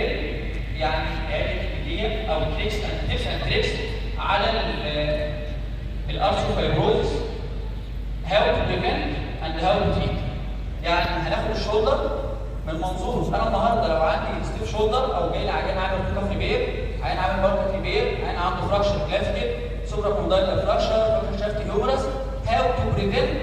بريفيل يعني علاج الكليه او تريكس اند تيبس اند تريكس على الارثروفايبروزس هاو تو بريفنت اند هاو تو تريت يعني هناخد الشولدر من منظور انا النهارده لو عندي ستيف شولدر او جاي لي عيان عامل كف ريبير عيان عامل باركت ريبير عيان عنده فراكشر كلافيكل سوبرا كوندايلر فراكشر فراكشر شافت هيومرس هاو تو بريفنت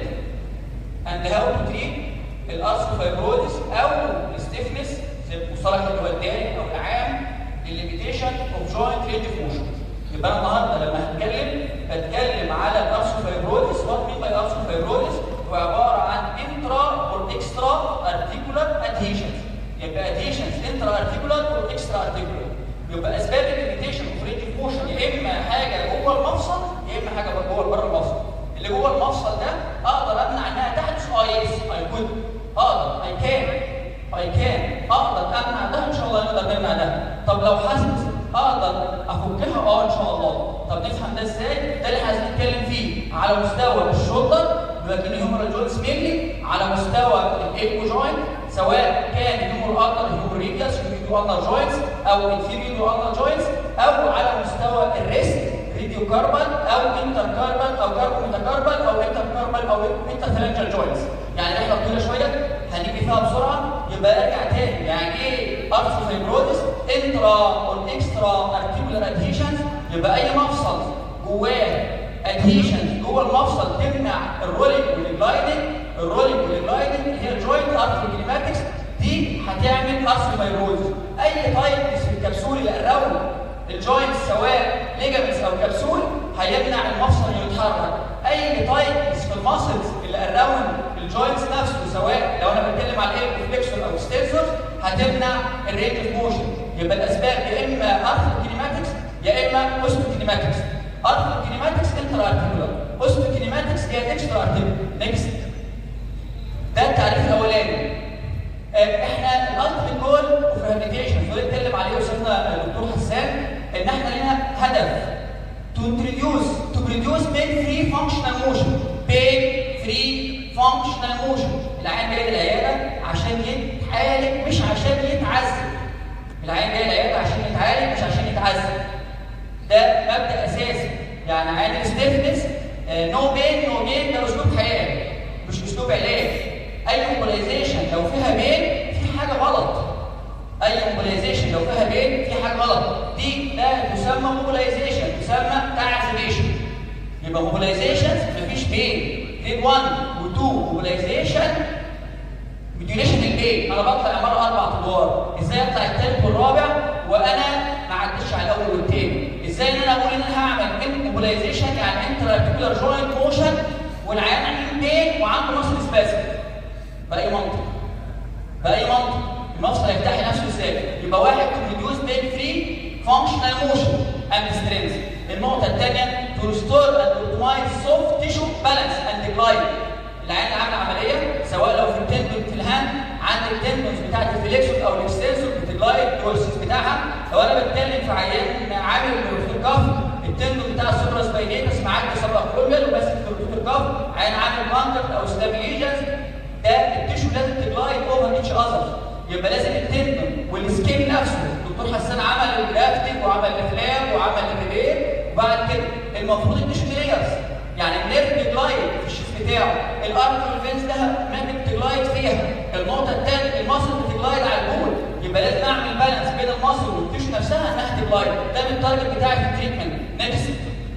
اند هاو تو تريت الارثروفايبروزس او الستيفنس زي المصطلح اللي هو الداري او العام الليميتيشن اوف جوينت رينج اوف موشن يبقى انا النهارده لما هتكلم بتكلم على الارثروفايبروزس وات مين باي ارثروفايبروزس هو عباره عن انترا اور اكسترا ارتيكولار ادهيشنز يبقى ادهيشنز انترا ارتيكولار اور اكسترا ارتيكولار يبقى اسباب الليميتيشن اوف رينج اوف موشن يا اما حاجه جوه المفصل يا اما حاجه جوه بره المفصل اللي جوه المفصل ده اقدر امنع انها تحدث اه يس اي كود اقدر اي كان اي كان اقدر امنع ده ان شاء الله نقدر نمنع ده طب لو حدث اقدر افكها اه ان شاء الله طب نفهم ده ازاي ده اللي عايزين نتكلم فيه على مستوى الشولدر لكن هيومرال جوينتس مينلي على مستوى الايكو جوينت سواء كان هيومر اندر هيومر ريديوس هيومر اندر جوينتس او انفيريور اندر جوينتس او على مستوى الريست ريديو كاربال او انتر كاربال او كاربو ميتاكاربال او انتر كاربال او انتر ثلانجال جوينتس يعني رحله طويله شويه هنيجي فيها بسرعه يبقى ارجع تاني يعني ايه ارثروفايبروزس انترا اور اكسترا ارتيكولار ادهيشنز يبقى اي مفصل جواه ادهيشنز جوه المفصل تمنع الرولينج والجلايدنج الرولينج والجلايدنج اللي هي الجوينت ارثروكليماتكس دي هتعمل ارثروفايبروزس اي تايبس في الكبسول اللي اراوند الجوينت سواء ليجامنتس او كبسول هيمنع المفصل انه يتحرك اي تايبس في الماسلز اللي اراوند الجوينتس نفسه سواء لو انا بتكلم على الايه فليكسور او ستيرزر هتمنع الريت اوف موشن يبقى الاسباب يا اما ارثروكليماتكس يا اما اوستوكليماتكس ارثروكليماتكس انترا ارتيكولار اوستوكليماتكس هي اكسترا ارتيكولار نيكست ده التعريف الاولاني احنا الالتيميت جول اوف ريهابيليتيشن اللي اتكلم عليه استاذنا الدكتور حسان ان احنا لنا هدف to introduce to produce pain free functional motion pain free functional motion العيان جاي العياده عشان يتعالج مش عشان يتعذب العيان جاي العياده عشان يتعالج مش عشان يتعذب ده مبدا اساسي يعني عيان الستيفنس نو بين نو جين ده اسلوب حياه مش اسلوب علاج اي موبيلايزيشن لو فيها بين في حاجه غلط اي موبيلايزيشن لو فيها بين في حاجه غلط دي لا تسمى موبيلايزيشن تسمى تعذيبيشن يبقى موبيلايزيشن مفيش بين جريد 1 و2 موبيلايزيشن ميديوليشن البين انا بطلع مره اربع ادوار ازاي اطلع الثالث والرابع وانا ما عدتش على الاول والثاني ازاي ان انا اقول ان انا هعمل موبيلايزيشن يعني انتر ارتيكولار جوينت موشن والعيان عنده بين وعنده مصل سباسم باي منطق باي منطق المفصل هيفتح نفسه ازاي يبقى واحد ريديوس بين فري فانكشنال موشن اند سترينث النقطه الثانيه تو ريستور اند اوبتمايز سوفت تيشو بالانس اند جلايد العيان عامل عمليه سواء لو في التندون في الهاند عند التندونز بتاعت الفليكسور او الاكستنسور بتجلايد الدورسيس بتاعها لو انا بتكلم في عيان عامل في الكف التندون بتاع السوبرا سباينيتس معدي سبق كولمل وبس في الكف عيان عامل مانكت او ستابيليجنز ده التيشو لازم تجلايد اوفر اتش اذر يبقى لازم التندون والسكين نفسه الدكتور حسان عمل الجرافتنج وعمل الافلام وعمل الريبير وبعد كده المفروض التيشو لايرز يعني النيرف بيجلايد في الشيست بتاعه الارم والفينز ده ممكن بتجلايد فيها النقطه الثانيه المصل بتجلايد على البول يبقى لازم اعمل بالانس بين المصل والتيشو نفسها انها تجلايد ده من التارجت بتاعي في التريتمنت نكست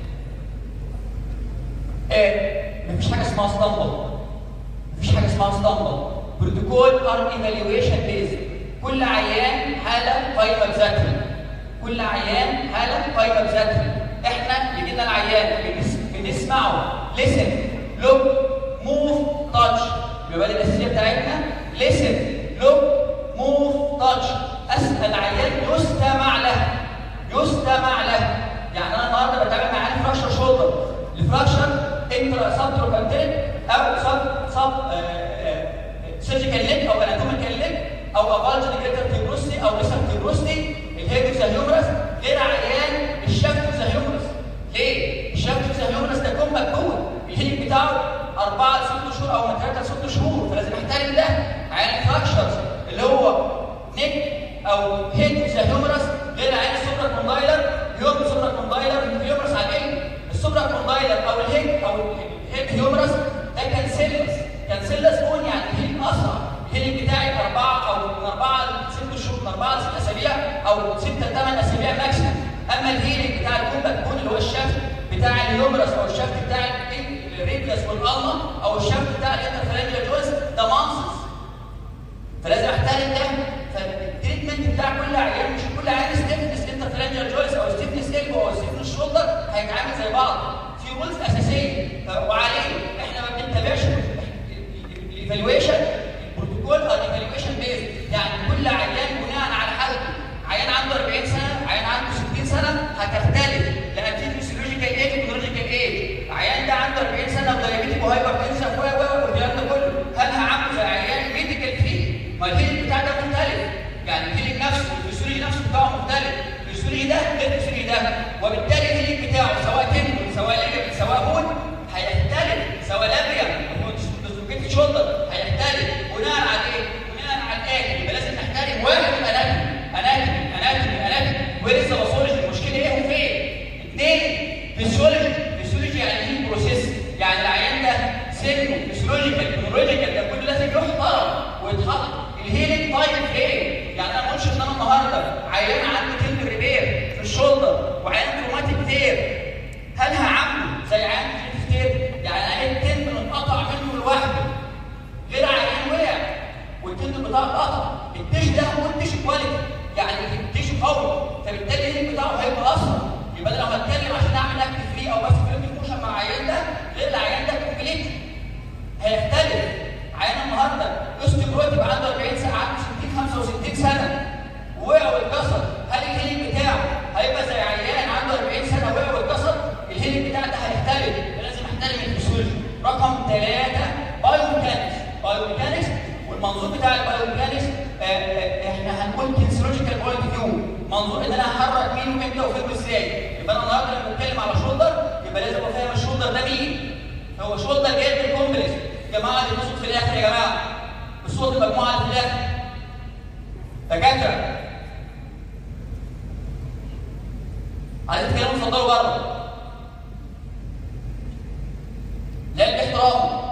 ايه مفيش حاجه اسمها اسطمبل مفيش حاجه اسمها اسطمبل بروتوكول ار ايفالويشن بيز كل عيان حاله قايمه بذاتها كل عيان حاله قايمه بذاتها احنا يجينا العيان بنس... بنسمعه لسن لوك موف تاتش يبقى دي الاساسيه بتاعتنا لسن لوك موف تاتش اسال عيان يستمع له يستمع له يعني انا النهارده بتعامل مع عيان فراكشر شولدر الفراكشر انترا سب تروكانتيل او سب سب سيرجيكال ليك او اناتوميكال ليك او افالج نيجريتر تيبروستي او ليسر تيبروستي الهيد زاهيومرس غير عيان الشفت زاهيومرس ليه؟ الشفت زاهيومرس ده يكون مجهول الهيد بتاعه 4 ل 6 شهور او من 3 ل 6 شهور فلازم احترم ده عيان الفراكشرز اللي هو نيك او او هيد ذا هيومرس غير العيان السوبرا كوندايلر هيوم سوبرا كوندايلر هيومرس عاديه السوبرا كوندايلر او الهيد او الهيد هيومرس ده كانسيلس كانسيلس بون يعني الهيد اسرع الهيد بتاعي اربعه او من اربعه لست شهور من اربعه لست اسابيع او سته لثمان اسابيع ماكسيمم اما الهيلينج بتاع الكومباك بون اللي هو الشافت بتاع الهيومرس او الشافت بتاع الريبلس والالما او الشافت بتاع الانترفالنجيال جويس ده مانسس فلازم احترم ده فالتريتمنت بتاع كل عيان مش كل عيان ستيفنس انترفالنجيال جويس او ستيفنس البو او ستيفنس شولدر هيتعامل زي بعض في رولز اساسيه وعليه احنا ما بنتبعش الايفالويشن البروتوكول او الايفالويشن بيز يعني كل عيان بناء على حالته عيان عنده 40 سنه عيان عنده 60 سنه هتختلف لان في فيسيولوجيكال ايج وبيولوجيكال ايج العيان ده عنده 40 سنه ودايابيتيك وهايبر تنسف و و والكلام ده كله هل هعامله زي عيان ميديكال فري ما الهيلينج بتاع ده مختلف يعني الهيلينج نفسه والفيسيولوجي نفسه بتاعه مختلف الفيسيولوجي ده غير الفيسيولوجي ده وبالتالي الهيلينج بتاعه سواء تندون سواء ليجن سواء بون هيختلف سواء لابريا ديسلوكيتد شولدر هيختلف بناء على ايه؟ بناء على الاكل يبقى لازم نحترم واحد اناتومي اناتومي اناتومي اناتومي ويرز باثولوجي المشكله ايه وفين؟ اثنين فيسيولوجي فيسيولوجي يعني ايه بروسيس يعني العيان ده سنه فيسيولوجيكال كنولوجيكال ده كله لازم يحترم ويتحط الهيلينج تايم فين؟ يعني انا ما اقولش ان انا النهارده عيان عنده تند ريبير في الشولدر وعيان تروماتيك تير هل هعمله زي عيان تير؟ يعني عيان تند انقطع منه لوحده غير عيان وقع والتند بتاعه اتقطع التيش ده هو التيش كواليتي يعني التيش قوي فبالتالي الهيلينج بتاعه هيبقى اسرع يبقى انا لو هتكلم عشان اعمل اكل فري او بس فيلم موشن مع العيان ده غير العيان ده كومبليت هيختلف عيان النهارده اوستيوبروت يبقى عنده 40 سنه عنده 60 65 سنه وقع واتكسر هل الهيلينج بتاعه هيبقى زي عيان عنده 40 سنه وقع واتكسر الهيلينج بتاعه ده هيختلف لازم احترم الفسيولوجي رقم ثلاثه بايوميكانكس بايوميكانكس والمنظور بتاع البايوميكانكس احنا هنقول كنسولوجيكال بوينت فيو منظور ان انا هحرك مين وامتى وفين وازاي يبقى انا النهارده لما بتكلم على شولدر يبقى لازم ابقى فاهم الشولدر ده مين هو شولدر جاي من الكومبلكس يا جماعه اللي بصوت في الاخر يا جماعه بصوت المجموعه اللي في الاخر دكاتره عايزين تتكلموا اتفضلوا بره لا الاحترام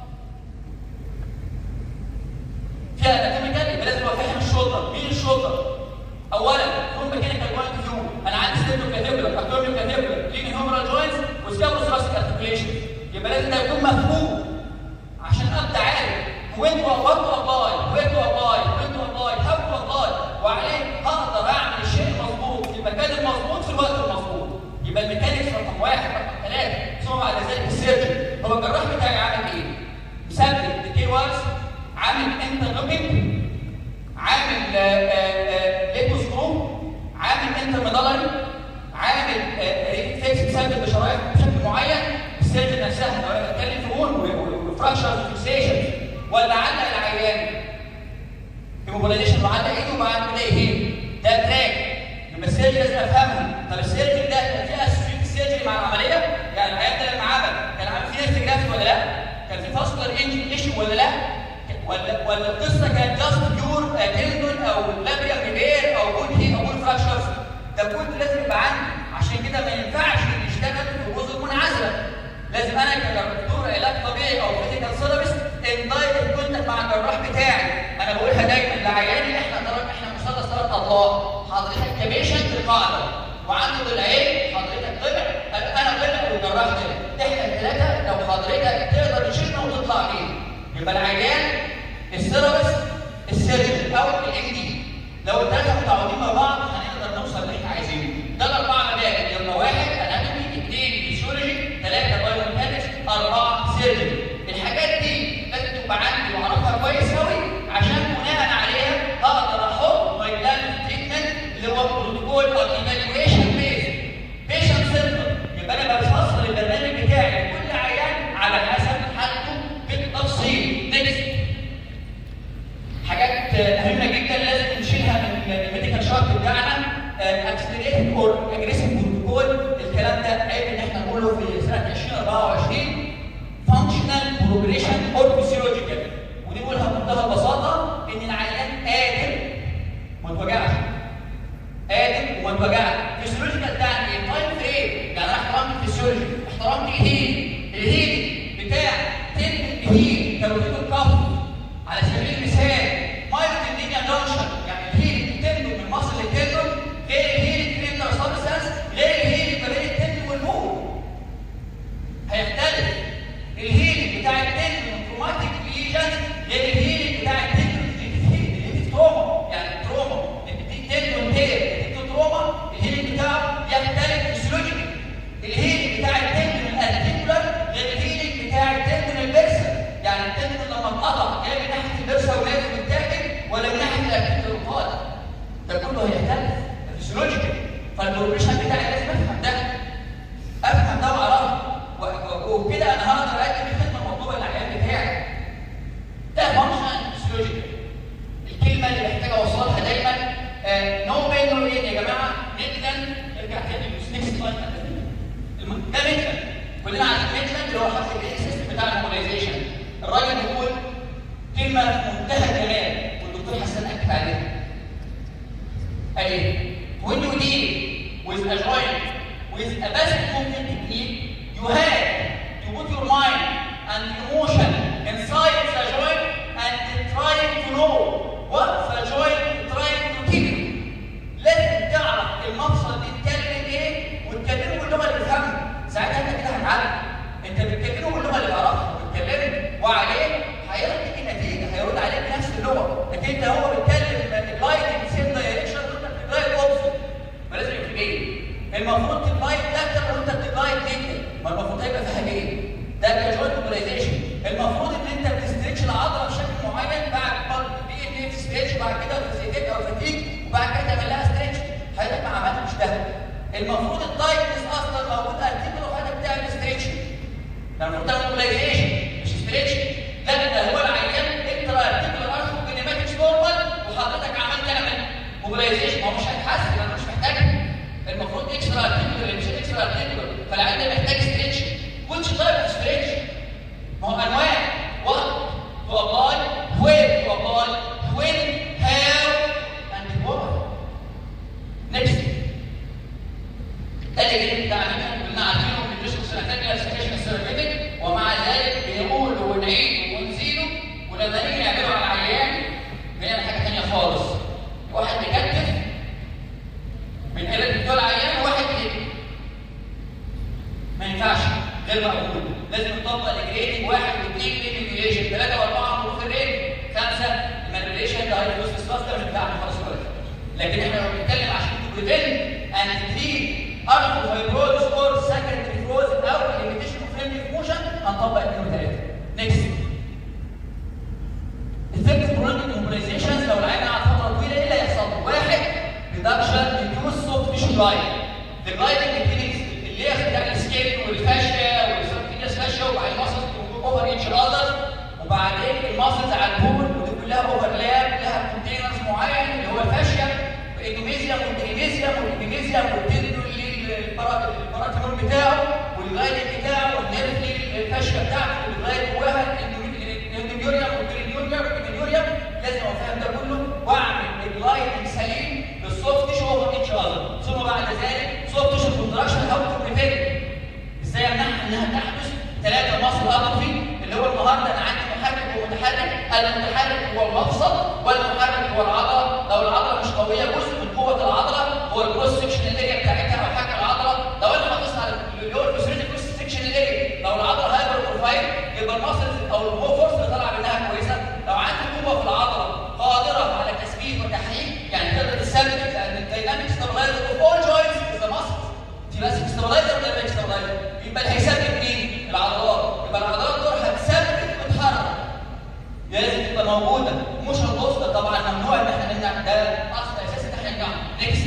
فيها اناتوميكال يبقى لازم ابقى فاهم الشولدر مين الشولدر اولا فول ميكانيكال بوينت فيو انا عندي ستيبلو كاتيبولر اكتوريو كاتيبولر لين هيومرال جوينتس وسكابروثراسيك ارتكوليشن يبقى لازم ده يكون مفهوم عشان ابدا عارف وين تو وات تو ابلاي وين تو ابلاي وين تو ابلاي هاو تو ابلاي وعليه هقدر اعمل الشيء المظبوط في المكان المظبوط في الوقت المظبوط يبقى الميكانيكس رقم واحد رقم ثلاثه ثم بعد ذلك السيرجن هو الجراح بتاعي عامل ايه؟ مثبت الكي واز عامل انترلوكينج عامل ليبو سكرو عامل انتر ميدالري عامل ريت فيكس مثبت بشرايح بشكل معين السيرجن نفسها لو انا بتكلم في بون وفراكشرز وفيكسيشن ولا علق العيان ايموبيلايزيشن وعلق ايده وبعمل ايه؟ ده تراك يبقى السيرجن لازم افهمها طب السيرجن ده كان فيه اسوشيت السيرجري مع العمليه يعني العيان ده لما عمل كان عامل فيه استجابه ولا لا؟ كان في فاسكولار انجن ايشو ولا لا؟ ولا ولا القصه كانت جاست بيور تندون او لابريال ريبير او بول هي او بول فراكشرز ده كله لازم يبقى عندي عشان كده ما ينفعش ان يشتغل في جزء منعزله لازم انا كدكتور علاج طبيعي او فيزيكال ثيرابيست ان دايركت كونتاكت مع الجراح بتاعي انا بقولها دايما لعيالي احنا درجة احنا مثلث ثلاث اضلاع حضرتك كبيشنت القاعده وعنده ضلعين حضرتك ضلع انا ضلع والجراح ضلع احنا الثلاثه لو حضرتك تقدر تشيلنا وتطلع عليه يبقى العيان السيرابس السيرجن او الام دي لو الثلاثه متعاونين مع بعض هنقدر نوصل اللي احنا عايزينه ده الاربعه مبادئ يبقى واحد اناتومي اثنين فيسيولوجي ثلاثه بايوميكانكس اربعه سيرجن الحاجات دي لازم تبقى عندي واعرفها كويس قوي عشان بناء عليها اقدر احط ماي بلان تريتمنت اللي هو بروتوكول او ايفالويشن بيز بيشنت سنتر يبقى انا بفصل البرنامج بتاعي لكل عيان على حسب حالته بالتفصيل نكست حاجات مهمه جدا لازم نشيلها من الميديكال شارت بتاعنا اكسلريتد اور اجريسيف بروتوكول الكلام ده عيب ان احنا نقوله في سنه 2024 فانكشنال بروجريشن اور فيسيولوجيكال ودي بقولها بمنتهى البساطه ان العيان قادر ما توجعش ما توجعك فيسيولوجيكال تعني ايه تايم فريم يعني انا احترمت الفيسيولوجي احترمت الهيل الهيل بتاع تم الهيل توجيه الكف على سبيل المثال مايلد الدنيا دانشن يعني الهيل التندون من مصل للتندون غير الهيل كريمنال سبستانس غير الهيل ما بين التندون والمول هيختلف الهيل بتاع التندون تروماتيك ليجنز غير الهيل بتاع التندون اللي تروما يعني تروما التندون تير تروما الهيل بتاعه يختلف فيسيولوجيكال الهيل بتاع التندون الارتيكولار غير الهيل بتاع التندون البرسل يعني التندون لما اتقطع جاي من ناحيه البرسل ولازم يتاكل ولا من ناحيه الارتيكولار ده كله هيختلف فيسيولوجيكال فالبروفيشن بتاعي لازم افهم ده افهم ده واعرفه وكده انا هقدر اقدم الخدمه المطلوبه للعيان بتاعي ده فانكشن فيسيولوجيكال الكلمه اللي محتاج اوصلها دايما نو بين نو ايه يا جماعه ميتلان ارجع تاني نكست سلايد ده ميتلان كلنا عارفين ميتلان اللي هو حرف الاي سيستم بتاع الموبيلايزيشن الراجل بيقول كلمه في منتهى الجمال والدكتور حسن اكد عليها قال ايه؟ When you deal with a joint with a basic movement technique, you have to put your mind and emotion inside the joint and trying to know what the joint trying to tell you. لازم تعرف المفصل بيتكلم ايه وتكلمه باللغه اللي بيفهمها. ساعتها انت كده هتعلم. انت بتكلمه باللغه اللي بيعرفها وتكلمه وعليه هيرد النتيجه هيرد عليه بنفس اللغه لكن انت هو بيتكلم جلايدنج سيم دايركشن وانت بتجلايد اوبسيت فلازم يبقى ايه؟ المفروض تجلايد لاتر وانت بتجلايد ليتر ما المفروض هيبقى فاهم ايه؟ ده كجوينت موبيلايزيشن المفروض ان انت بتستريتش العضله بشكل معين بعد بي ان اف ستريتش وبعد كده فاسيتيك او فاتيك وبعد كده تعمل لها ستريتش حضرتك ما عملتش ده المفروض الدايتس اصلا موجود ارتيكل وحضرتك بتعمل ستريتش ده المفروض تعمل موبيلايزيشن مش ستريتش لا ده هو العيان انترا ارتيكل ارشو كينيماتكس نورمال وحضرتك عملت تعمل موبيلايزيشن ما هو مش هيتحسن انا مش محتاجها المفروض اكسترا ارتيكولر مش اكسترا ارتيكولر فالعيان ده محتاج ستريتش which type of stretch ما هو انواع what to apply where to apply when how and why next ده اللي جاي بتاعنا كلنا عارفينه بندرسه في سنه ثانيه سكشن السيرفيتك ومع ذلك بنقول ونعيد ونزيده ولما نيجي نعمله على العيان بنعمل حاجه ثانيه خالص واحد بيكتف من قله بتوع العيان وواحد بيكتف ما ينفعش غير مقبول لازم نطبق الجريدنج واحد واثنين ميديوليشن ثلاثه واربعه حروف الريت خمسه الميديوليشن ده هيدروس كلاستر مش بتاعنا خلاص دلوقتي لكن احنا لو بنتكلم عشان بريفنت اند تريت ارثو فايبروز اور سكندري فروز او ليميتيشن اوف فريندلي موشن هنطبق اثنين وثلاثه نكست effective prolonged immobilizations لو العين قعد فتره طويله ايه اللي هيحصل له؟ واحد reduction reduce soft tissue gliding the gliding techniques اللي هي بتاع السكين والفاشيا والسبكتينيوس فاشيا وبعدين الماسلز اوفر ايتش اذر وبعدين الماسلز على البول ودي كلها اوفرلاب لها كونتينرز معين اللي هو الفاشيا الاندوميزيوم والدينيزيوم والدينيزيوم والتندون الباراتينول بتاعه والجلايدنج بتاعه والنيرف الفاشيا بتاعته والجلايد جواها الاندوميوريوم والبرينيوريوم والبرينيوريوم لازم ابقى فاهم ده كله واعمل الجلايدنج سليم بالسوفت تيشو اوفر ايتش اذر ثم بعد ذلك سوفت تيشو كونتراكشن هاو تو بريفنت ازاي امنعها انها تحدث ثلاثه مصل اطرفي اللي هو النهارده انا عندي محرك ومتحرك المتحرك هو المفصل والمحرك هو العضله لو العضله مش قويه جزء من قوه العضله هو الكروس سكشن اريا بتاعتها او حاجه العضله لو انا ببص على اللي هو الفيسيولوجي كروس سكشن اريا لو العضله هايبر بروفايل يبقى المصل او الهو فورس اللي طالعه منها كويسه لو عندي قوه في العضله قادره على تثبيت وتحريك يعني تقدر تثبت لان الدايناميك ستابلايزر اوف اول جوينتس از ذا ماسل دي بس ستابلايزر ولا دايناميك ستابلايزر يبقى اللي هيثبت مين؟ العضلات يبقى العضلات دول هتثبت وتحرك لازم تبقى موجوده مش الوسط طبعا ممنوع ان احنا نمنع ده اصل اساسي ان احنا نمنع نكست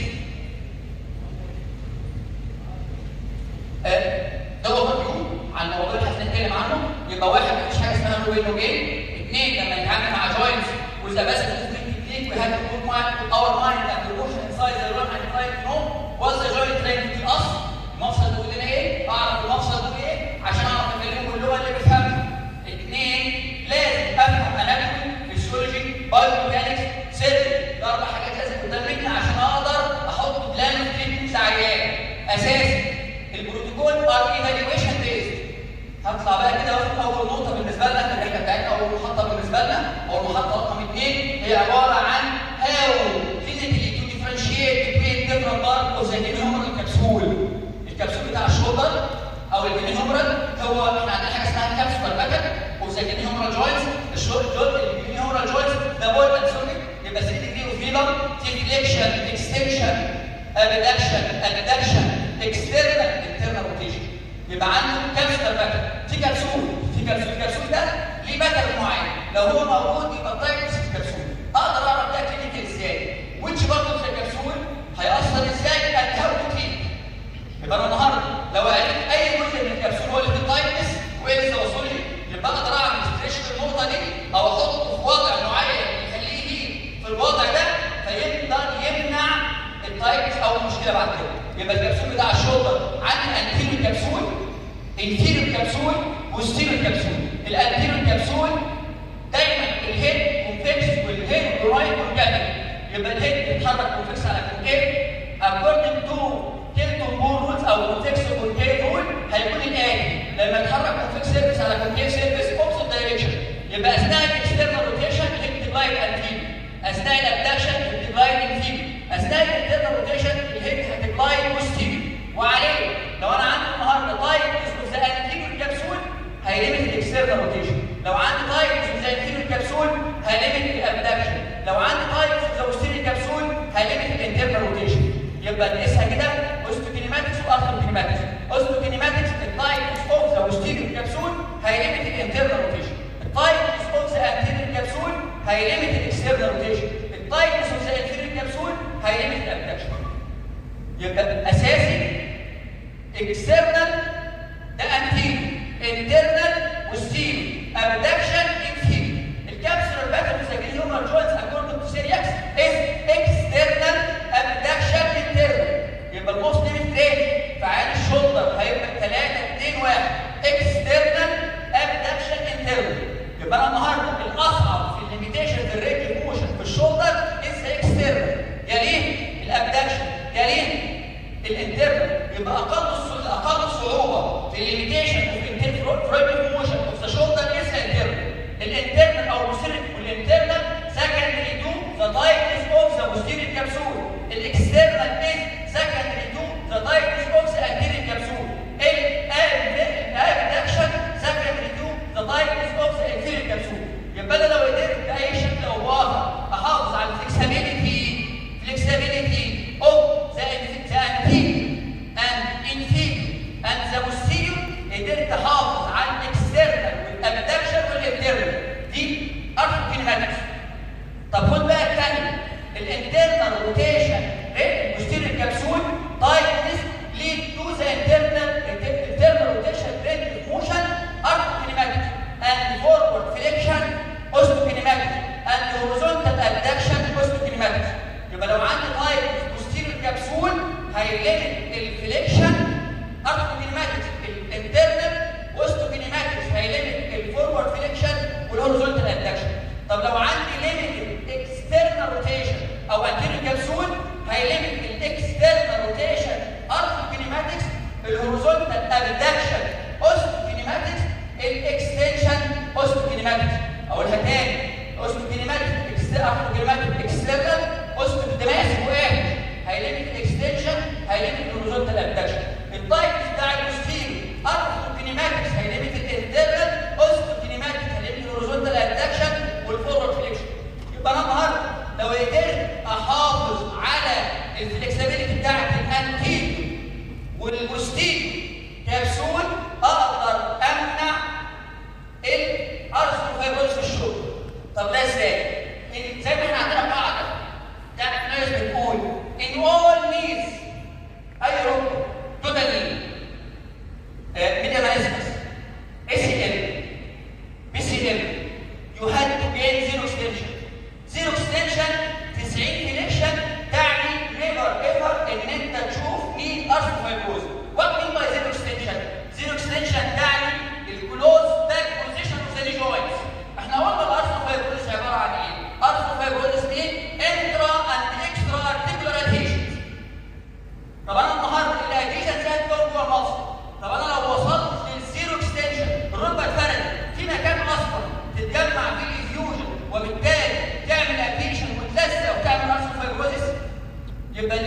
ده هو مفهوم عن الموضوع اللي هنتكلم عنه يبقى واحد مفيش حاجه اسمها نو وين نو جيم اثنين لما نتعامل مع جوينتس وذا بس تكنيك we have to put my, our mind and the motion inside the run and try to know what's the joint trying to us المفصل بيقول لنا ايه اعرف المفصل بيقول ايه عشان اعرف اكلمه باللغه اللي بيفهمها اثنين لازم افهم اناتومي فيسيولوجي بايوميكانكس سيرفي ده اربع حاجات لازم قدام مني عشان اقدر احط بلان اوف اطلع بقى كده واخد اول نقطه بالنسبه لنا في الرحله بتاعتنا اول محطه بالنسبه لنا او المحطه رقم اثنين هي عباره عن how physically to differentiate between different parts of the humeral capsule الكبسول بتاع الشولدر او الجنين هومرال هو احنا عندنا حاجه اسمها كابسول باكت وزي الجنين هومرال جوينتس الشولدر الجنين هومرال جوينتس ده بول اند سوري يبقى 6 ديجري وفيلر في فليكشن اكستنشن ابدكشن ادكشن اكسترنال انترنال روتيشن يبقى عنده كابسول باكت في كبسول في كبسول الكبسول ده ليه باترن معين لو هو موجود يبقى تايبس في الكبسول اقدر اعرف ده كلينيكال ازاي ويتش برضه في الكبسول هيأثر ازاي and how to treat يبقى انا النهارده لو عرفت اي جزء من الكبسول هو اللي في التايبس وايه اللي وصل لي يبقى اقدر اعمل ستريش في النقطه دي او احطه في وضع معين يخليه يجي في الوضع ده فيقدر يمنع التايبس او المشكله بعد كده يبقى الكبسول بتاع الشولدر عندي انتيريور كبسول انتيريور كبسول وستيريور كبسول الانتيريور كبسول دايما الهيد كونفكس والهيد رايت اورجانيك يبقى الهيد بيتحرك كونفكس على كونكيف according to كيلتون بول رولز او كونفكس كونكيف رول هيكون الاتي لما يتحرك كونفكس سيرفيس على كونكيف سيرفيس اوبسيت دايركشن يبقى اثناء الاكسترنال روتيشن الهيد ديفايد انتيريور اثناء الابدكشن الهيد ديفايد انتيريور اثناء الانترنال روتيشن الهيد هتديفايد بوستيريور وعليه لو انا عندي النهارده تايب اوف ذا انتيريور كبسول هيليمت الاكسترنال روتيشن لو عندي تايب اوف ذا انتيريور كبسول هيليمت الابدكشن لو عندي تايب اوف ذا بوستيريور كبسول هيليمت الانترنال روتيشن يبقى نقيسها كده اوستوكينيماتكس واثروكينيماتكس اوستوكينيماتكس التايب اوف ذا بوستيريور كبسول هيليمت الانترنال روتيشن التايب اوف ذا انتيريور كبسول هيليمت الاكسترنال روتيشن التايب اوف ذا انتيريور كبسول هيليمت الابدكشن يبقى اساسي اكسترنال ده انتيريور انترنال وستيريور ابدكشن انفيريور الكبسول باترن مسجلين هم الجوينتس اكوردنج تو سيرياكس از اكسترنال ابدكشن انترنال يبقى الموست ليميت تاني فعال الشولدر هيبقى 3 2 1 اكسترنال ابدكشن انترنال يبقى انا النهارده الاصعب في الليميتيشن في الريجل موشن في الشولدر از اكسترنال يليه الابدكشن يليه الانترنال يبقى اقل اقل صعوبه في الليميتيشن في الريجل موشن اوف ذا شولدر از انترنال الانترنال او المسيرك والانترنال سكندري تو ذا تايبس اوف ذا posterior capsule الاكسترنال از سكندري تو ذا تايبس اوف ذا anterior capsule الابدكشن سكندري تو ذا تايبس اوف ذا anterior capsule يبقى انا لو قدرت باي شكل او باخر احافظ على الفلكسبيليتي flexibility of the the anterior and inferior and the posterior قدرت احافظ على الاكسترنال والابدكشن والانترنال دي ارثو كينيماتكس طب خد بقى الثانيه الانترنال روتيشن ريت posterior كبسول تايتنس ليد تو ذا انترنال internal rotation rate of motion arthrokinematics and forward flexion osteokinematics and horizontal adduction osteokinematics يبقى لو عندي تايب posterior كبسول هيليمت الفليكشن arthrokinematics الانترنال osteokinematics هيليمت الفورورد فليكشن والهوريزونتال ادكشن طب لو عندي ليميتد اكسترنال روتيشن او anterior كبسول هيليمت الاكسترنال روتيشن arthrokinematics الهوريزونتال ادكشن اوستوكينيماتكس الاكستنشن اوستوكينيماتكس اقولها تاني اوستوكينيماتكس ارثوكينيماتكس اكسترنال اوستوكينيماتكس وايه هيليمت الاكستنشن هيليمت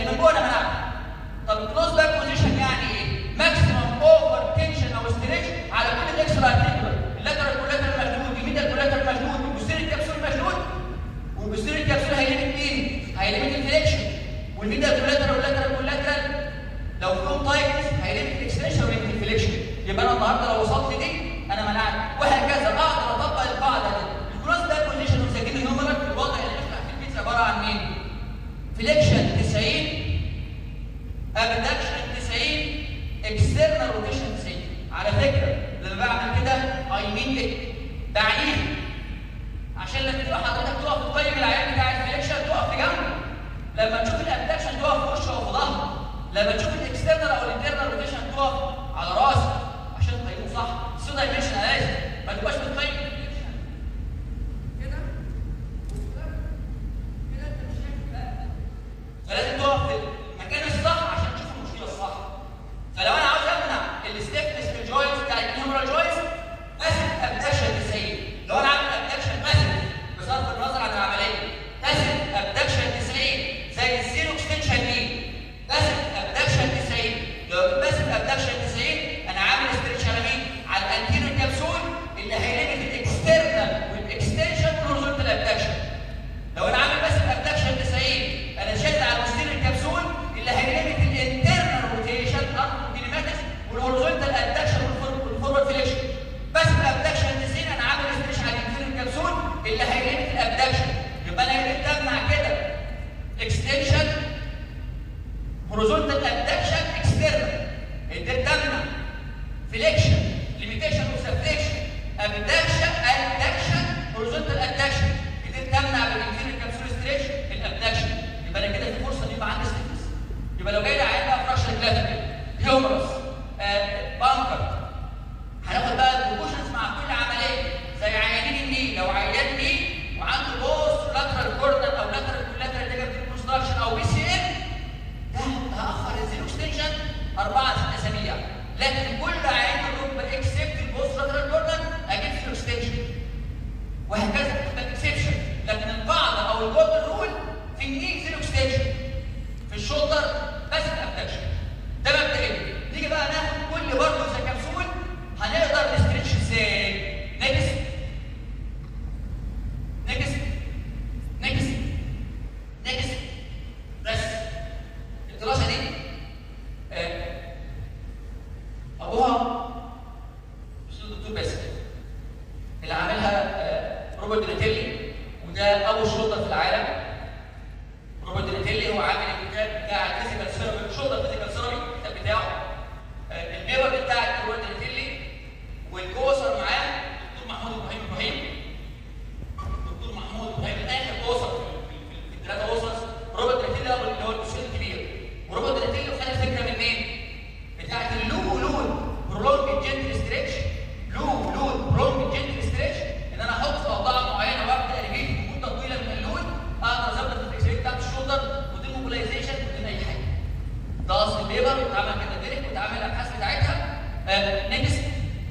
من جوه انا منعت طب الكلوز باك بوزيشن يعني ايه؟ ماكسيمم اوفر تنشن او ستريتش على كل الاكسترا ارتيكولار اللاترال كولاترال مشدود الميديال كولاترال مشدود والبوستيريور كابسول مشدود والبوستيريور كابسول هيليمت مين؟ هيليمت الفليكشن والميديال كولاترال واللاترال كولاترال لو فيهم تايتس هيليمت الاكستنشن ويليمت الفليكشن يبقى انا النهارده لو وصلت لدي انا منعت وهكذا اقدر اطبق القاعده دي الكروس باك بوزيشن ومسجل النمرك الوضع اللي بيفتح في البيتزا عباره عن مين؟ فليكشن 90 ابدكشن 90 اكسترنال روتيشن 90 على فكره لما بعمل كده اي مين ات بعنيه عشان لما تبقى حضرتك تقف تقيم العيان بتاع الفليكشن تقف في جنبه لما تشوف الابدكشن تقف في وشه او في ظهره لما تشوف الاكسترنال او الانترنال روتيشن تقف على راسك عشان تقيمه صح سو دايمنشن لازم ما تبقاش بتقيم الفليكشن كده كده انت مش شايف بقى فلازم تقف في المكان الصح عشان تشوف المشكله الصح فلو انا عاوز امنع الستيفنس في الجوينت بتاع النيورال جوينت اسف ابدكشن 90 لو انا عامل ابدكشن باسف بصرف النظر عن العمليه باسف ابدكشن 90 زي الزيرو اكستنشن دي باسف ابدكشن 90 لو باسف ابدكشن 90 انا عامل ستريتش على مين؟ على الانتيريور كابسول اللي هيلمت الاكسترنال والاكستنشن والهوريزونتال ابدكشن لو انا عامل بس الابدكشن 90 انا شد على المستير الكبسول اللي هيلمت الانترنال روتيشن كينيماتكس والهوريزونتال ادكشن والفورورد فليكشن بس الابدكشن 90 انا عامل ستريش على الانتيريور كبسول اللي هيلمت الابدكشن يبقى انا قدرت امنع كده اكستنشن هوريزونتال ادكشن اكسترنال قدرت امنع فليكشن ليميتيشن وسبليكشن ابدكشن ادكشن هوريزونتال ادكشن قدرت امنع بالانفيريور كابسول ستريتش الابدكشن يبقى انا كده في فرصه ان يبقى عندي ستيفنس يبقى لو جاي لي عيان بقى فراكشر كلافيكال هيومرس آه، بانكر هناخد بقى البروبوشنز مع كل عمليه زي عيانين الني لو عيان ني وعنده بوست لاترال كورنر او لاترال كولاترال نيجاتيف كونستراكشن او بي سي ام ده هاخر الزيرو اكستنشن اربعه ست اسابيع لكن كل عيان الركبه اكسبت البوست لاترال كورنر اجيب زيرو اكستنشن وهكذا تبقى اكسبشن لكن القاعده او الجولدن رول في الني زيرو اكستنشن في الشولدر بس الابدكشن ده مبدئيا نيجي بقى ناخد كل برضه زي كبسول هنقدر نستريتش ازاي نكس نكس نكس نكس بس الدراسه دي آه، ابوها استاذ الدكتور باسل اللي عاملها آه، روبرت دوناتيلي وده اول شولدر في العالم روبرت دوناتيلي هو عامل الكتاب بتاع الفيزيكال سيرابي شولدر فيزيكال سيرابي الكتاب بتاعه آه، البيبر بتاع روبرت دوناتيلي والكوثر معاه الدكتور محمود ابراهيم ابراهيم الدكتور محمود ابراهيم اخر كوثر في في- في الثلاثه وسط روبرت دوناتيلي هو اللي هو الاستاذ الكبير وروبرت دوناتيلي خد الفكره من مين؟ بتاعت اللو لود برولونج جنتل ستريتش لو لود برولونج جنتل ستريتش ان انا احط في اوضاع معينه وابدا اليفيت مده طويله من اللود اقدر اظبط الفلكسبيليتي بتاعت الشولدر ودي موبيلايزيشن ودي اي حاجه ده اصل الليبر واتعمل كده ديريك واتعمل الابحاث بتاعتها آه نكست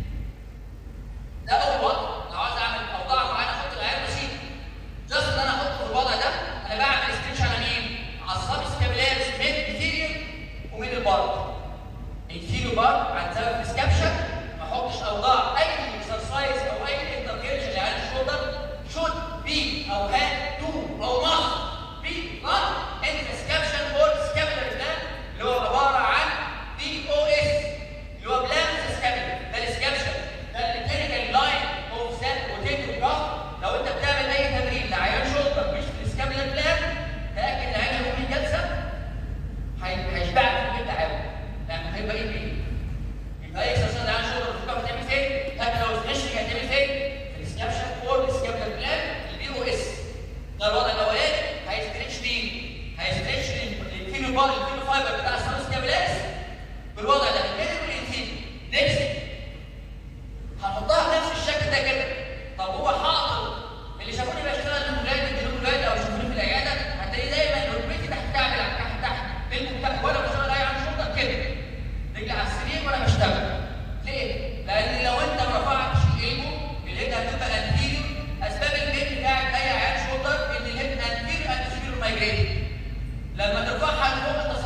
ده اول وضع لو عايز اعمل اوضاع معينه احط العيار بسيط جاست ان انا احطه في الوضع ده انا بعمل ستريتش على مين؟ على السب سكابيلاريس من الانتيريور ومن البارت انفيريو بار عن سبب السكابشن ما احطش اوضاع اي اكسرسايز او اي انترفيرشن يعني الشولدر شود بي او هاد تو او ماست بي نوت ان سكابشن اور سكابيلر بلان اللي هو عباره عن بي او اس اللي هو بلان سكابيلر ده السكابشن ده الكلينيكال لاين اوف ذات روتيتور كاف لو انت بتعمل اي تمرين لعيان شولدر مش في السكابيلر بلان تاكد العيان هيقوم من الجلسه هي- هيشبعك في البيت تعاون يعني هيبقى ايه بيه؟ يبقى اي اكسرسايز عن شغل في الكفر هتعمل فين؟ حتى لو سمشت هتعمل فين؟ في السكابشن فور السكابشن بلان البي او اس ده الوضع الاولاني هيستريتش مين؟ هيستريتش الفينو بار الفينو فايبر بتاع السيروس كابيلاس بالوضع ده الكاتب والانفينو نكست هنحطها بنفس الشكل ده كده طب هو حاطط اللي شافوني بشتغل لمجاهد لمجاهد او شافوني في العياده هتلاقي دايما ركبتي تحت كعبي تحت تحت بينكم تحت وانا بشتغل اي عن شرطه كده رجلي على السرير وانا بشتغل ليه؟ لان لو انت ما رفعتش الايجو الهيد هتبقى انتيريور اسباب الهيد بتاعت اي عيان شولدر ان الهيد انتيريور انتيريور مايجريت لما ترفعها لفوق انت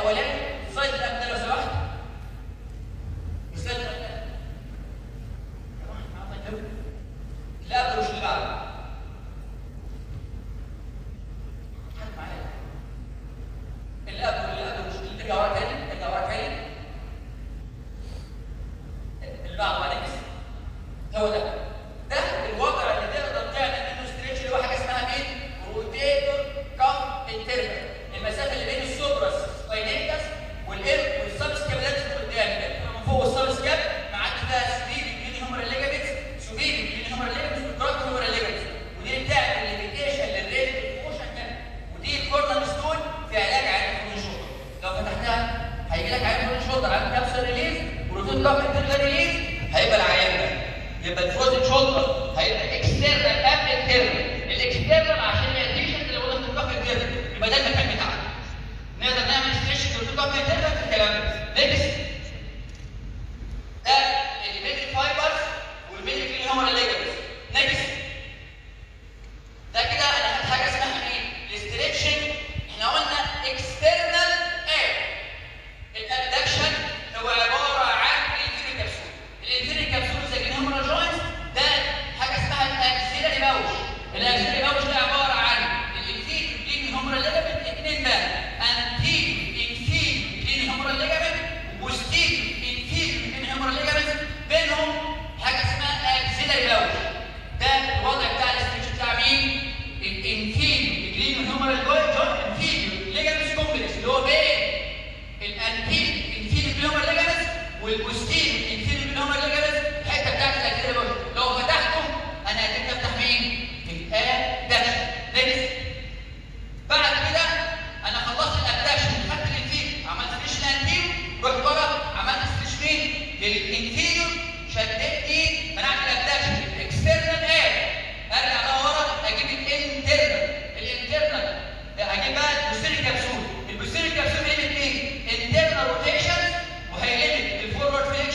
الاولاني السلايد اللي قبل ده لو سمحت السلايد اللي قبل ده. يا جماعة، معايا طيب؟ اللي قبله مش اللي بعده حد معايا اللي قبله اللي قبله مش اللي ارجع ورا تاني ارجع ورا تاني اللي بعده بقى نكس هو ده ده الوضع اللي تقدر تعمل منه ستريتش اللي هو حاجه اسمها مين؟ روتيتور كام انترنال المسافه اللي بين السوبراس سباينيتس والإر والسب سكابيلاتس اللي قدام ده من فوق السب سكاب معدي فيها سبيري بليني هومر ليجامنتس سوبيري بليني هومر ليجامنتس والكرات هومر ليجامنتس ودي اللي بتعمل الليميتيشن للريت موشن هنا ودي الكورنر ستون في علاج عين الفروزن شولدر لو فتحتها هيجي لك عين الفروزن شولدر عين كابسول ريليز وروتين كام انترنال ريليز هيبقى العيان ده يبقى الفروزن شولدر هيبقى اكسترنال قبل الترم الاكسترنال عشان ما يديش اللي قلنا في الكف الترم يبقى ده المكان بتاعنا نقدر نعمل ستريتش في الكف الترم في الكلام ده نكست ده الميدل فايبرز والميدل اللي هم الليجمنتس نكست ده كده انا خدت حاجه اسمها ايه؟ الاستريتشنج احنا قلنا اكسترنال اير الادكشن هو عباره عن الانفيري كبسول الانفيري كبسول زي الهيمورا جوينتس ده حاجه اسمها الاكسيلري باوش الاكسيلري باوش ده عباره عن الانفيري بلين هيمورا ليجامنت اثنين بقى انتيري انفيري بلين هيمورا ليجامنت وستيري انفيري بلين هيمورا ليجامنت بينهم حاجه اسمها اكسيلري باوش ده الوضع بتاع الاسترتش بتاع مين؟ الانفيري بلين هيمورا جوينت انفيري ليجامنت كومبلكس اللي هو بين الانتير انفيري بلومر ليجامنت والبوستير انفيري بلومر ليجامنت الحته بتاعت الاكتيري بوش لو فتحته انا قدرت افتح مين؟ الادكشن نكست بعد كده انا خلصت الادكشن خدت الانفيري عملت ستيشن انتير رحت ورا عملت ستيشنين للانفيريور شديت دي منعت الادكشن الاكسترنال اير ارجع بقى ورا اجيب الانترنال الانترنال هجيب بقى البوستيري كبسول البوستيري كبسول هيلت ايه؟ انترنال روتيشن وهيلت الفورورد فليكشن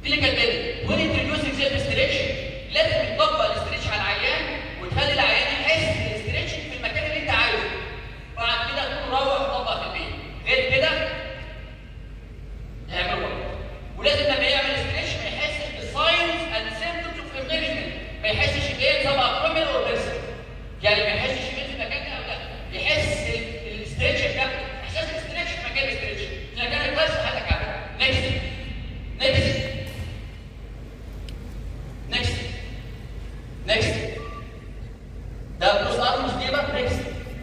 كلينيكال بيلد وين انتروديوسنج سيلف ستريتش لازم يطبق الاستريتش على العيان وتخلي العيان يحس بالاستريتش في المكان اللي انت عايزه بعد كده تقوم روح طبق في البيت غير كده يعمل غلط ولازم لما يعمل استريتش ما يحسش بالساينز اند سيمبتومز اوف انجلجمنت ما يحسش ان هي سبع كروميل اور بيرسل يعني ما يحسش ان في مكان ده او ده يحس الاستريتش ده احساس الاستريتش في مكان الاستريتش في مكان الكويس حياتك عادي نكست نكست نكست نكست ده بلوس ارمز دي بقى نكست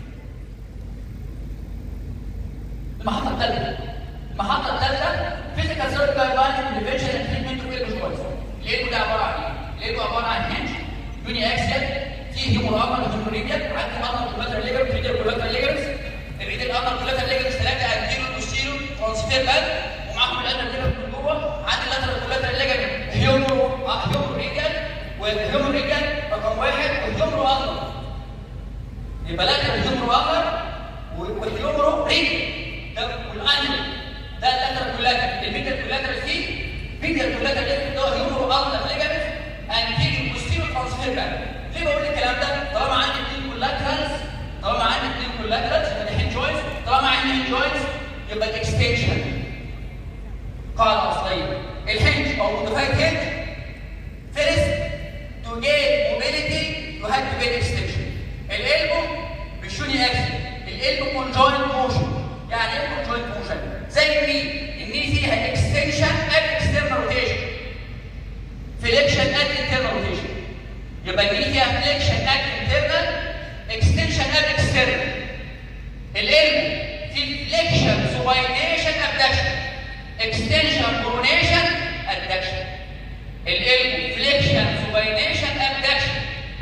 المحطة الثالثة المحطة الثالثة فيزيكال سيرت جايد لاين بريفنشن اند تريتمنت اوف ايربس كويس ليه ده عبارة عن ايه؟ ليه عبارة عن هنج يوني اكسل فيه هيموراما وهيموريديا عندي ارنر كولاتر ليجر ريديال كولاتر ليجرز الريديال ارنر كولاتر ليجرز ثلاثة انتيرو بوستيرو ترانسفير باد ومعاهم الانر ليجر من جوه عندي اللاترال كولاتر ليجر هيومو هيومو ريديال والهيومو ريديال رقم واحد والهيومو ارنر يبقى لاترال هيومو ارنر والهيومو ريديال ده والانهل ده اللاتر كولاتر الميدل كولاتر فيه ميدل كولاتر ده هو هيومرو ارنر ليجامنت انتيريو بوستيريو ترانسفير باك ليه بقول الكلام ده؟ طالما عندي اثنين كولاترالز طالما عندي اثنين كولاترالز يبقى ده هيد جوينتس طالما عندي هيد جوينتس يبقى الاكستنشن قاعده اصليه الهنج او موديفايد هنج فيرست تو جيت موبيليتي يو هاف تو جيت اكستنشن الالبو بالشوني اكسل الالبو كونجوينت موشن يعني ايه كونجوينت موشن زي الني الني فيها اكستنشن اد اكسترنال روتيشن فليكشن اد انترنال روتيشن يبقى الني فيها فليكشن اد انترنال اكستنشن اد اكسترنال الالبو في فليكشن سوباينيشن ابدكشن اكستنشن برونيشن ادكشن الالبو فليكشن سوباينيشن ابدكشن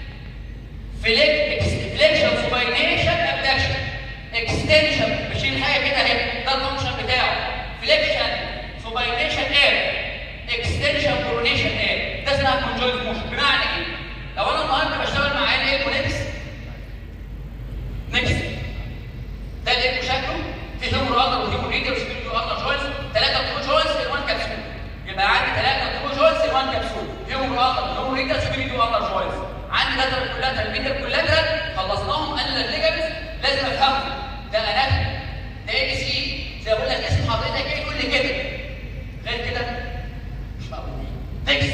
فليكشن سوباينيشن ابدكشن اكستنشن بشيل حاجه كده اهي ده الفانكشن بتاعه فليكشن سوباينيشن اير اكستنشن برونيشن اير ده اسمها كونجوينت موشن بمعنى ايه؟ لو انا النهارده بشتغل مع عيان ايه كونكس نكست ده الايه شكله في هيمور اندر وهيمور ريدر وسبيريتو اندر جوينتس ثلاثه ترو جوينتس في وان كبسول يبقى عندي ثلاثه ترو جوينتس في وان كبسول هيمور اندر وهيمور ريدر وسبيريتو اندر جوينتس عندي لاترال كولاترال ميدل كولاترال خلصناهم انا الليجامنتس لازم افهمهم ده اناتومي ده اي سي زي بقول لك اسم حضرتك ايه كل كده غير كده مش مقبول نكست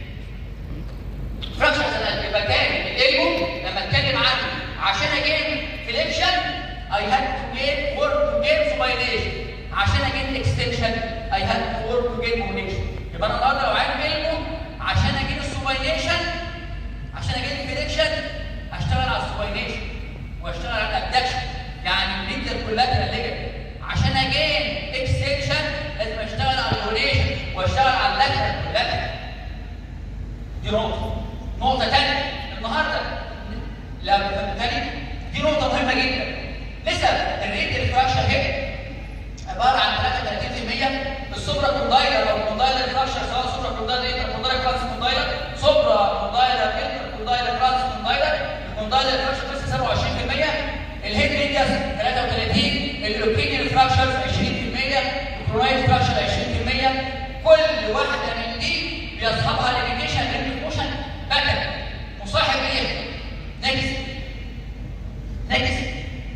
فراكشر يبقى كان الالبو لما اتكلم عنه عشان اجين فليكشن اي هاد تو جين ورك تو جين سوبايليشن عشان اجين اكستنشن اي هاد تو ورك تو جين مونيشن يبقى انا النهارده لو عايز البو عشان اجين السوبايليشن عشان اجين فليكشن اشتغل على السوبايليشن واشتغل على الابدكشن يعني الليدر كولاترال ليجمنت عشان اجين اكستنشن لازم اشتغل على الهوريشن واشتغل على اللاترال كولاترال دي نقطه نقطه ثانيه النهارده لا ثاني دي نقطه مهمه جدا لسه الريت الفراكشر هيد عباره عن 33% السوبرا كوندايلر او كوندايلر فراكشر سواء سوبرا كوندايلر انتر كوندايلر كرانس كوندايلر سوبرا كوندايلر انتر كوندايلر كرانس كوندايلر الكوندايلر فراكشر بس 27% الهيد ريديوس 33 الاوبينيون فراكشرز 20% الكرويد فراكشر 20% كل واحده من دي بيصحبها ليميتيشن رينج موشن باكت مصاحب ايه؟ نكست نكست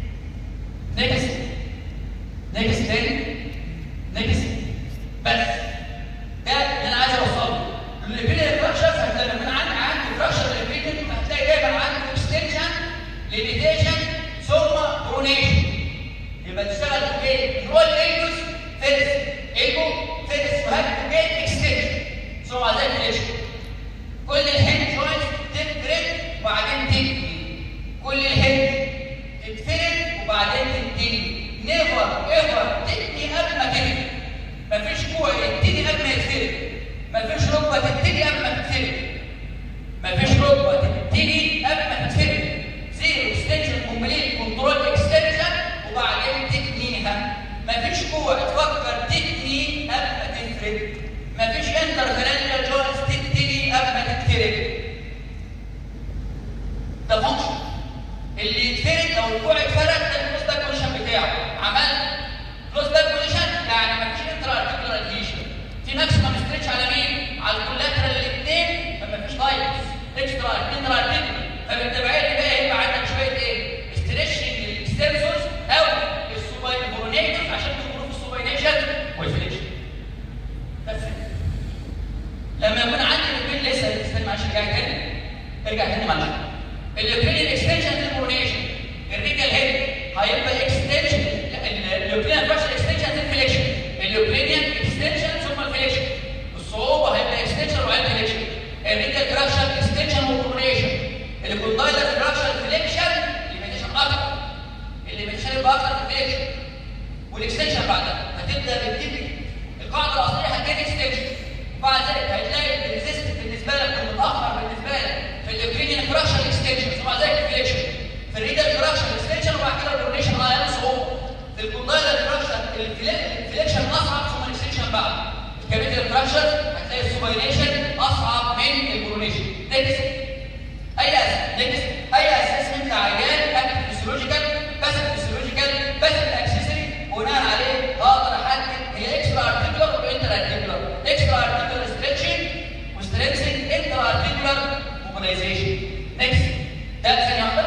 لما يكون عندي الاوبين لسه استنى معلش ارجع تاني ارجع تاني معلش الاوبين اكستنشن للكورونيشن الريجال هيد هيبقى اكستنشن الاوبين فراكشن اكستنشن للفليكشن الاوبين اكستنشن ثم الفليكشن الصعوبه هيبقى اكستنشن وبعدين فليكشن الريجال فراكشن اكستنشن والكورونيشن الكوندايلر فراكشن فليكشن ليميتيشن اكتر الليميتيشن يبقى اكتر في الفليكشن والاكستنشن بعدها هتبدا بالتيبي القاعده الاصليه هتجيب اكستنشن وبعد ذلك هتلاقي الريزيست بالنسبه لك المتاخر بالنسبه لك في الاوبرينيان فراكشن اكستنشن ثم بعد ذلك الفليكشن في الريدال فراكشن اكستنشن وبعد كده الكورنيشن اقل صعوبه في الكوندايلر فراكشن الفليكشن اصعب ثم الاكستنشن بعد الكابيتال فراكشن هتلاقي السوباينيشن اصعب من الكورونيشن نكست اي أس... نكست اي اسسمنت عيان اكتف فيسيولوجيكال باسف فيسيولوجيكال باسف اكسسوري بناء عليه اقدر احدد هي اكسترا ارتيكولار وانتر ارتيكولار اكسترا ارتيكولار ستريتشنج وستريتشنج انتر ارتيكولار موبيلايزيشن نكست ده ثانيه واحده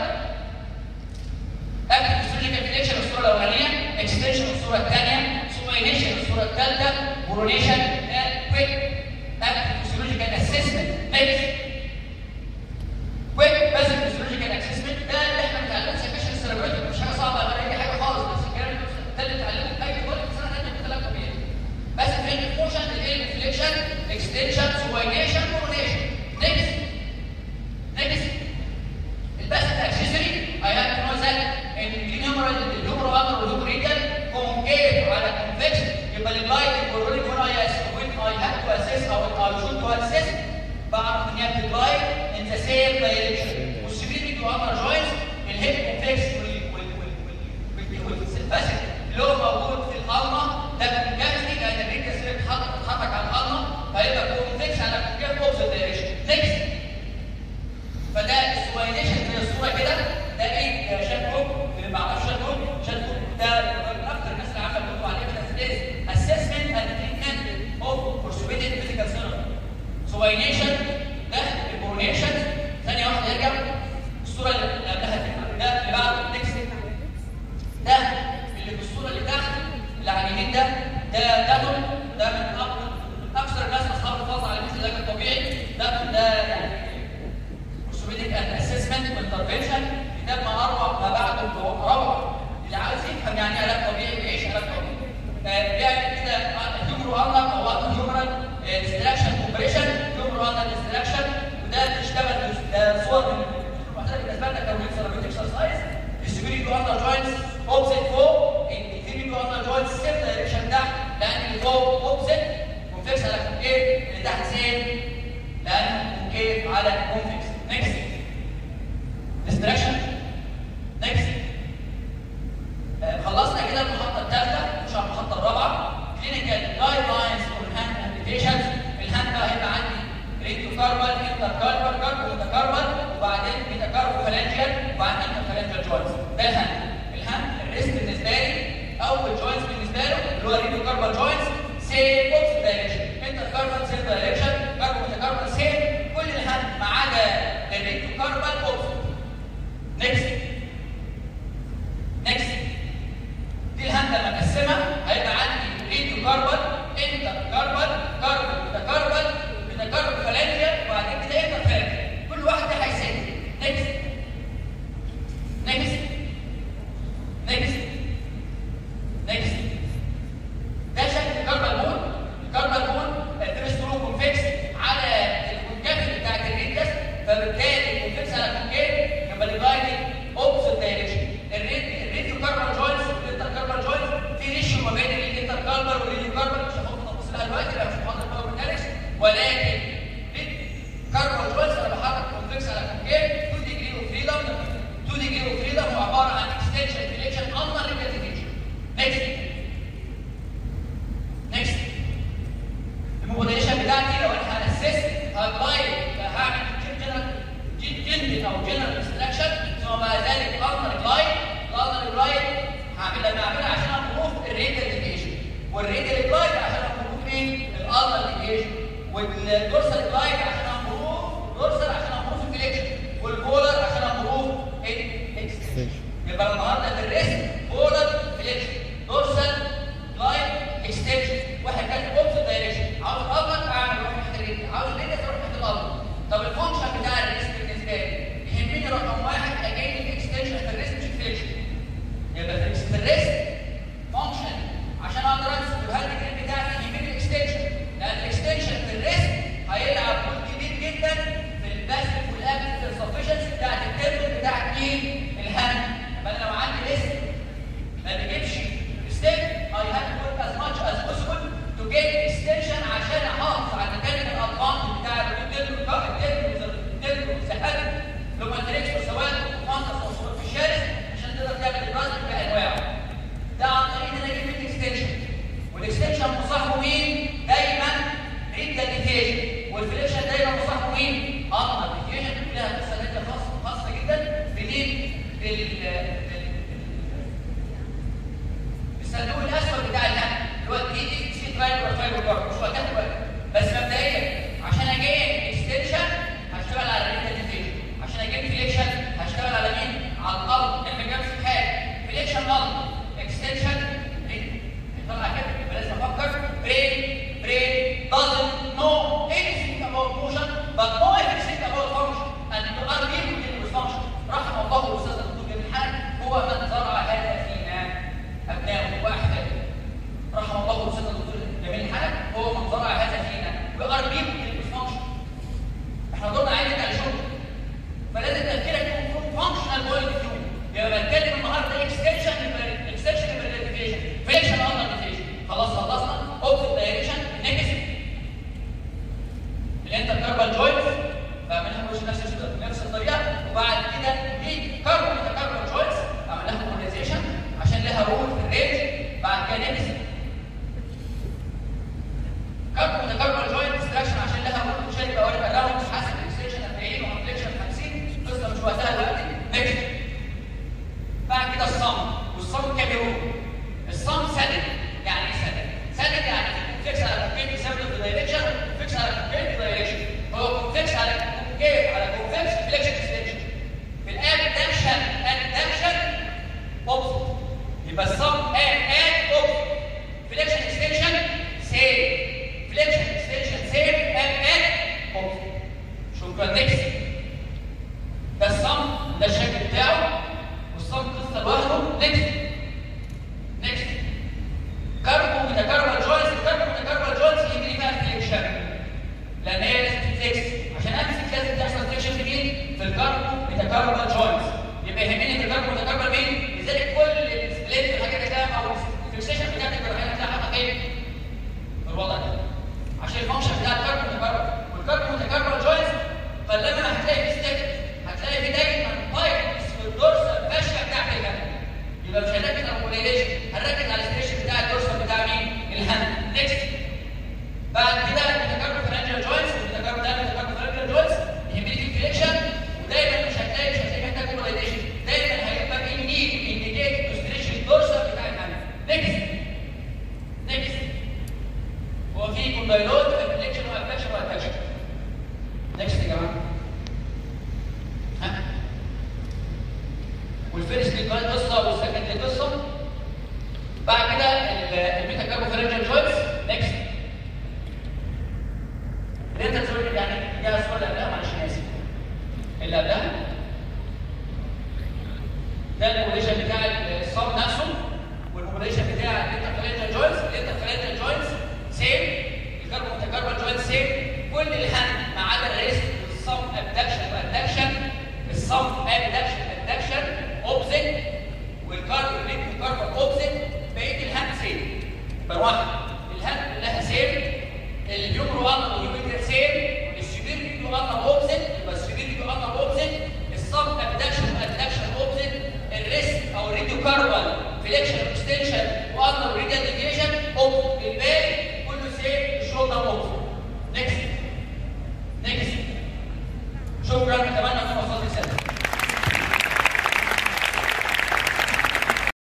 اكتف فيسيولوجيكال فليكشن الصوره الاولانيه اكستنشن الصوره الثانيه سوباينيشن الصوره الثالثه برونيشن كويك اكتف فيسيولوجيكال اسسمنت نكست كويك بازل فيسيولوجيكال اسسمنت ده اللي احنا بنتعلمه سكشن السيربراتيك مش حاجه صعبه ولا اي حاجه خالص بس الكلام ده اللي بتتعلمه في اي طالب في سنه ثانيه في ثلاث طبيعي بس في موشن الانفليكشن اكستنشن سوباينيشن برونيشن نكست نكست الباسل اكسسوري اي هاف تو نو ذات ان الهيومرال الهيومرال امر والهيومريكال كونكيف على كونفكس يبقى اللايت الكورونيك هنا اي اس وين اي هاف تو اسيس او اي شود تو اسيس بعرف ان هي بتلايت ان ذا سيم دايركشن والسبيريتي تو امر جوينتس الهيب كونفكس والسلفاسيك اللي هو موجود في الالما ده كونكافيتي لان الريكا سير بتتحرك على الالما فيبقى كونفكس على كونكاف اوبزيت دايركشن نكست فده السوينيشن زي الصوره كده ده ايه يا شات كوك اللي ما اعرفش شات كوك شات كوك ده من اكتر الناس اللي عارفه بيقولوا عليه في اسسمنت اند تريتمنت اوف فورسويتد فيزيكال سيرم سوينيشن ده البرونيشن ثانيه واحده يرجع الصوره اللي قبلها دي ده اللي بعده نكست ده اللي في الصوره اللي تحت اللي على اليمين ده ده ده ده من أكتر اكثر الناس اصحاب الفاظ على مثل العلاج الطبيعي ده ده يعني orthopedic and assessment intervention كتاب ما اروع ما بعده روعه اللي عاوز يفهم يعني ايه علاج طبيعي بيعيش علاج طبيعي آه، بيعمل كده هيومرو انر او هيومرال ديستراكشن كومبريشن هيومرو انر ديستراكشن وده بتشتغل ده صور من واحده بالنسبه لنا كان ثيرابيوتيك اكسرسايز السبيريتو انر جوينتس اوبزيت فوق الثيريتو انر جوينتس سير دايركشن تحت لان اللي فوق اوبزيت كونفكس على كونكيف اللي تحت سير لان كونكيف على كونفكس نكست ديستراكشن نكست خلصنا كده المحطه الثالثه مش على المحطه الرابعه كلينيكال جايد لاينز فور هاند ابلكيشنز الهاند بقى هيبقى عندي ريتو كاربال انتر كاربال كاربو متكاربال وبعدين ميتاكاربو فالانجيال وبعدين انتر فالانجيال جوينتس ده الهاند الهاند الريست بالنسبه لي اول جوينتس بالنسبه له اللي هو ريتو كاربال جوينتس سيم بوكس دايركشن انتر كاربال سيم دايركشن كاربو متكاربال سيم كل الهاند ما عدا الريتو كاربال بوكس نكست نكست دي الهند لما اقسمها هيبقى عندي ريديو كاربون انتر كاربون كاربون متكربون متكربون فالانجيا وبعدين كده انتر فالانجيا كل واحد ده هيساوي نكست نكست نكست نكست ده شكل الكاربون بون الكاربون بون الفيرست رو كونفكس على الكونكافيتي بتاعت الريديوس فبالتالي الكونفكس على الكونكيف يبقى ديفايدد اوبوزيت دايركشن الريديو كاربون جوينتس والانتر كاربون جوينتس في ريشيو ما بين الانتر كاربون والريديو كاربون مش هاخد تفاصيلها دلوقتي لان مش محاضره باور ميكانكس ولكن كاربون جوينتس انا بحرك كونفكس على كونكيف 2 ديجري اوف فريدم 2 ديجري اوف فريدم هو عباره عن اكستنشن فليكشن اندر ريبيتيشن نكست نكست الموديليشن بتاعتي لو انا هنسس هابلاي هعمل جنرال جلد او جنرال اكستراكشن ثم بعد ذلك اندر جلايد الاندر جلايد هعملها بعملها عشان امبروف الريتال ديفيشن والريتال جلايد عشان امبروف ايه؟ الاندر ديفيشن والدورسال جلايد عشان امبروف دورسال عشان امبروف الفليكشن والبولر عشان امبروف الاكستنشن يبقى النهارده في الريست بولر فليكشن دورسال جلايد اكستنشن واحد كان اوبزيت دايركشن عاوز اضغط اعمل واحد محتاج عاوز سبلينيس اروح تحت الارض طب الفانكشن بتاع الريست بالنسبه لي يهمني رقم واحد اجيب الاكستنشن في الريست مش الفليكشن يبقى في الريست فانكشن عشان اقدر امسك الهاند جريد بتاعي يهمني الاكستنشن لان الاكستنشن في الريست هيلعب دور كبير جدا في الباسف والابل السفشنسي بتاعت التيرمين بتاعت مين؟ الهاند يبقى انا لو عندي ريست ما بجيبش ستيب I have to work as much as possible to get extension عشان احافظ على مكان الادفانت بتاع التيرمين التيرمين الذهبي لو ما تريكش سواء مخصص او سواء في الشارع عشان تقدر تعمل الرسم بانواعه ده عن طريق ان انا اجيب الاكستنشن والاكستنشن مصاحبه مين؟ دايما ريد ديفيجن والفليكشن دايما مصاحبه مين؟ اما ديفيجن لها قصه ثانيه خاصه خاصه جدا بدين الصندوق الاسود بتاع الهم اللي هو الدي دي سي ترايل والفايبر جارد مش وقتها دلوقتي بس مبدئيا عشان اجيب اكستنشن هشتغل على ريد ديفيجن عشان اجيب فليكشن هشتغل على مين؟ على الارض اللي جنب حاجه فليكشن ارض اكستنشن طلع كده يبقى لازم افكر برين برين doesn't know anything about motion but know everything about function and you are dealing with function رحم الله الاستاذ الدكتور جميل حاج هو من زرع هذا فينا ابنائه واحفاده رحم الله الاستاذ الدكتور جميل حاج هو من زرع هذا فينا we are dealing with function احنا دورنا عايزين على شغل فلازم تفكيرك يكون فانكشنال بوينت فيو يبقى بتكلم النهارده اكستنشن اكستنشن امبليفيكيشن فيكشن امبليفيكيشن خلاص خلصنا اوبزيت دايركشن نيجاتيف الانتركاربال جوينت بعملها مش نفس نفس الطريقه وبعد كده دي كاربون انتركاربال جوينت اعمل لها مونيزيشن عشان لها رول في الرينج بعد كده نيجاتيف كاربون انتركاربال جوينت ديستراكشن عشان لها رول عشان يبقى وانا راوند حسب الاكستنشن 40 وكومبليكشن 50 قصه مش وقتها دلوقتي نيجاتيف بعد كده الصم والصم كاميرون الصم سدد يعني ايه سدد؟ سدد يعني فيكس على كونكيف بسبب دايركشن فيكس على كونكيف دايركشن هو كونكيف على كونكيف على كونكيف فليكشن اكستنشن في الادكشن ادكشن اوبزيت يبقى الصم اد اد اوبزيت فليكشن اكستنشن سيم فليكشن اكستنشن سيم اد اد اوبزيت شكرا نكست ده الصم ده الشكل بتاعه والصم قصه لوحده نكست نكست كاربو متكربل جوينتس الكاربو متكربل جوينتس يجري فيها فليكشن لان هي لازم تتفليكس عشان امسك لازم تحصل فليكشن في مين؟ في الكاربو متكربل جوينتس يبقى يهمني الكاربو متكربل مين؟ لذلك كل السبليت والحاجات اللي كده او الفليكسيشن بتاعتك الجراحيه هتلاقيها فين؟ في الوضع ده عشان الفانكشن بتاع الكاربو متكربل والكاربو متكربل جوينتس فلما هتلاقي في ستيك هتلاقي في دايما بايبس في الدورسال فاشيه بتاعت الهند يبقى مش هنركز على الموليليشن هنركز على الستيشن بتاع الدورسال بتاع مين؟ الهند نيكست بعد كده بتكرر فرانجيال جوينتس بتكرر دايما بتكرر فرانجيال جوينتس يهمني في الفليكشن ودايما مش هتلاقي مش هتلاقي محتاج موليليشن دايما هيبقى في نيد انديكيت ستيشن الدورسال بتاع الهند نيكست نيكست هو في كوندايلوت فليكشن وافلكشن وافلكشن نيكست يا جماعه ها والفيرست دي قصه والسكند دي قصه بعد كده الميتا كاربو فرنجال جوينتس نيكست اللي انت تقول لي يعني جاء السؤال اللي قبلها معلش انا اسف اللي قبلها ده الموديشن بتاع الصاب نفسه والموديشن بتاع الميتا فرنجال جوينتس الميتا فرنجال جوينتس سيم الكاربو متكربل جوينتس سيم كل الهند ما عدا الريست والصم ابدكشن وادكشن الصم ابدكشن ادكشن اوبزيت والكاربون والكاربون اوبزيت بقيه الهند سيم يبقى واحد